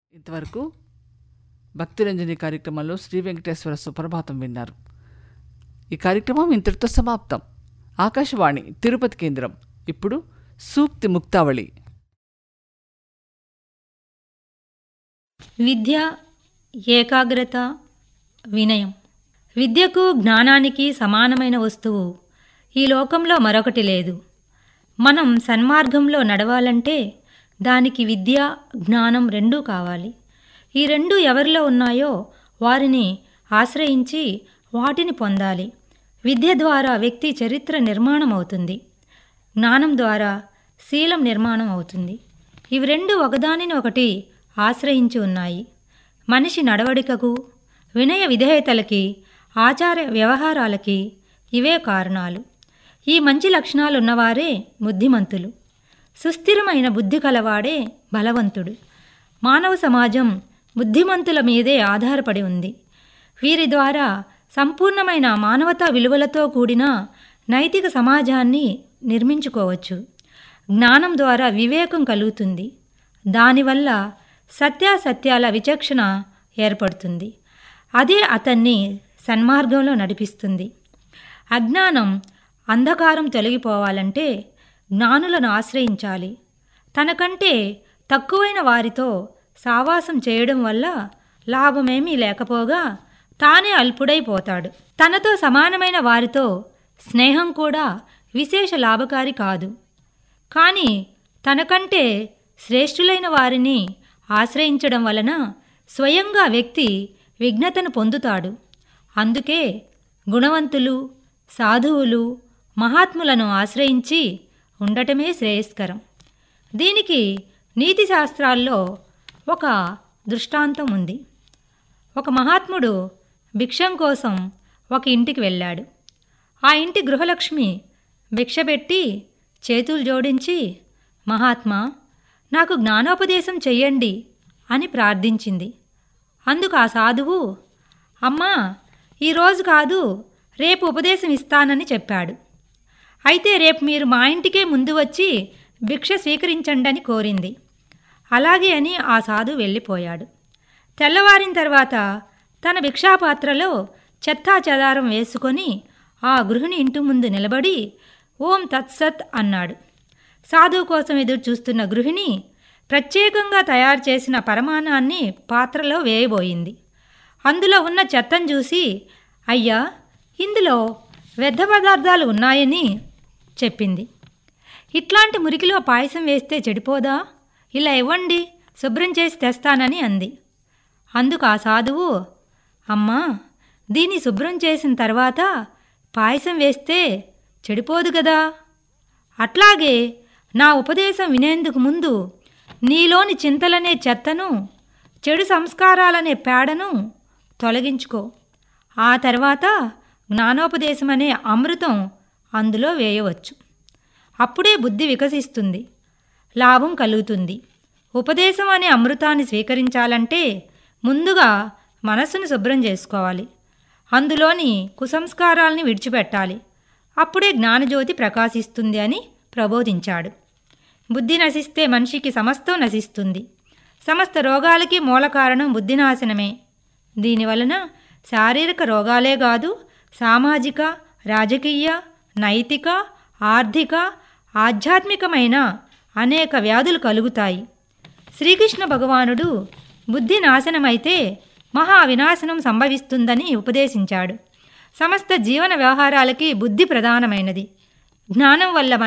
ఇంతవరకు భక్తిరంజని కార్యక్రమంలో శ్రీ వెంకటేశ్వర సుప్రభాతం విన్నారు ఈ కార్యక్రమం ఇంతటితో సమాప్తం ఆకాశవాణి తిరుపతి కేంద్రం ఇప్పుడు సూక్తి ముక్తావళి విద్య ఏకాగ్రత వినయం విద్యకు జ్ఞానానికి సమానమైన వస్తువు ఈ లోకంలో మరొకటి లేదు మనం సన్మార్గంలో నడవాలంటే దానికి విద్య జ్ఞానం రెండూ కావాలి ఈ రెండు ఎవరిలో ఉన్నాయో వారిని ఆశ్రయించి వాటిని పొందాలి విద్య ద్వారా వ్యక్తి చరిత్ర నిర్మాణం అవుతుంది జ్ఞానం ద్వారా శీలం నిర్మాణం అవుతుంది ఇవి రెండు ఒకదానిని ఒకటి ఆశ్రయించి ఉన్నాయి మనిషి నడవడికకు వినయ విధేయతలకి ఆచార వ్యవహారాలకి ఇవే కారణాలు ఈ మంచి లక్షణాలు ఉన్నవారే బుద్ధిమంతులు సుస్థిరమైన బుద్ధి కలవాడే బలవంతుడు మానవ సమాజం బుద్ధిమంతుల మీదే ఆధారపడి ఉంది వీరి ద్వారా సంపూర్ణమైన మానవతా విలువలతో కూడిన నైతిక సమాజాన్ని నిర్మించుకోవచ్చు జ్ఞానం ద్వారా వివేకం కలుగుతుంది దానివల్ల సత్యాసత్యాల విచక్షణ ఏర్పడుతుంది అదే అతన్ని సన్మార్గంలో నడిపిస్తుంది అజ్ఞానం అంధకారం తొలగిపోవాలంటే జ్ఞానులను ఆశ్రయించాలి తనకంటే తక్కువైన వారితో సావాసం చేయడం వల్ల లాభమేమీ లేకపోగా తానే అల్పుడైపోతాడు తనతో సమానమైన వారితో స్నేహం కూడా విశేష లాభకారి కాదు కానీ తనకంటే శ్రేష్ఠులైన వారిని ఆశ్రయించడం వలన స్వయంగా వ్యక్తి విఘ్నతను పొందుతాడు అందుకే గుణవంతులు సాధువులు మహాత్ములను ఆశ్రయించి ఉండటమే శ్రేయస్కరం దీనికి నీతి శాస్త్రాల్లో ఒక దృష్టాంతం ఉంది ఒక మహాత్ముడు భిక్షం కోసం ఒక ఇంటికి వెళ్ళాడు ఆ ఇంటి గృహలక్ష్మి భిక్ష పెట్టి చేతులు జోడించి మహాత్మా నాకు జ్ఞానోపదేశం చెయ్యండి అని ప్రార్థించింది అందుకు ఆ సాధువు అమ్మా ఈరోజు కాదు రేపు ఉపదేశం ఇస్తానని చెప్పాడు అయితే రేపు మీరు మా ఇంటికే ముందు వచ్చి భిక్ష స్వీకరించండి అని కోరింది అలాగే అని ఆ సాధు వెళ్ళిపోయాడు తెల్లవారిన తర్వాత తన భిక్షాపాత్రలో చెత్తా చెదారం వేసుకొని ఆ గృహిణి ఇంటి ముందు నిలబడి ఓం తత్సత్ అన్నాడు సాధువు కోసం ఎదురు చూస్తున్న గృహిణి ప్రత్యేకంగా తయారు చేసిన పరమాణాన్ని పాత్రలో వేయబోయింది అందులో ఉన్న చెత్తను చూసి అయ్యా ఇందులో వ్యర్థ పదార్థాలు ఉన్నాయని చెప్పింది ఇట్లాంటి మురికిలో పాయసం వేస్తే చెడిపోదా ఇలా ఇవ్వండి శుభ్రం చేసి తెస్తానని అంది అందుకు ఆ సాధువు అమ్మా దీన్ని శుభ్రం చేసిన తర్వాత పాయసం వేస్తే చెడిపోదు కదా అట్లాగే నా ఉపదేశం వినేందుకు ముందు నీలోని చింతలనే చెత్తను చెడు సంస్కారాలనే పేడను తొలగించుకో ఆ తర్వాత జ్ఞానోపదేశం అనే అమృతం అందులో వేయవచ్చు అప్పుడే బుద్ధి వికసిస్తుంది లాభం కలుగుతుంది ఉపదేశం అనే అమృతాన్ని స్వీకరించాలంటే ముందుగా మనస్సును శుభ్రం చేసుకోవాలి అందులోని కుసంస్కారాల్ని విడిచిపెట్టాలి అప్పుడే జ్ఞానజ్యోతి ప్రకాశిస్తుంది అని ప్రబోధించాడు బుద్ధి నశిస్తే మనిషికి సమస్తం నశిస్తుంది సమస్త రోగాలకి మూల కారణం బుద్ధినాశనమే దీనివలన శారీరక రోగాలే కాదు సామాజిక రాజకీయ నైతిక ఆర్థిక ఆధ్యాత్మికమైన అనేక వ్యాధులు కలుగుతాయి శ్రీకృష్ణ భగవానుడు బుద్ధి నాశనమైతే మహా వినాశనం సంభవిస్తుందని ఉపదేశించాడు సమస్త జీవన వ్యవహారాలకి బుద్ధి ప్రధానమైనది జ్ఞానం వల్ల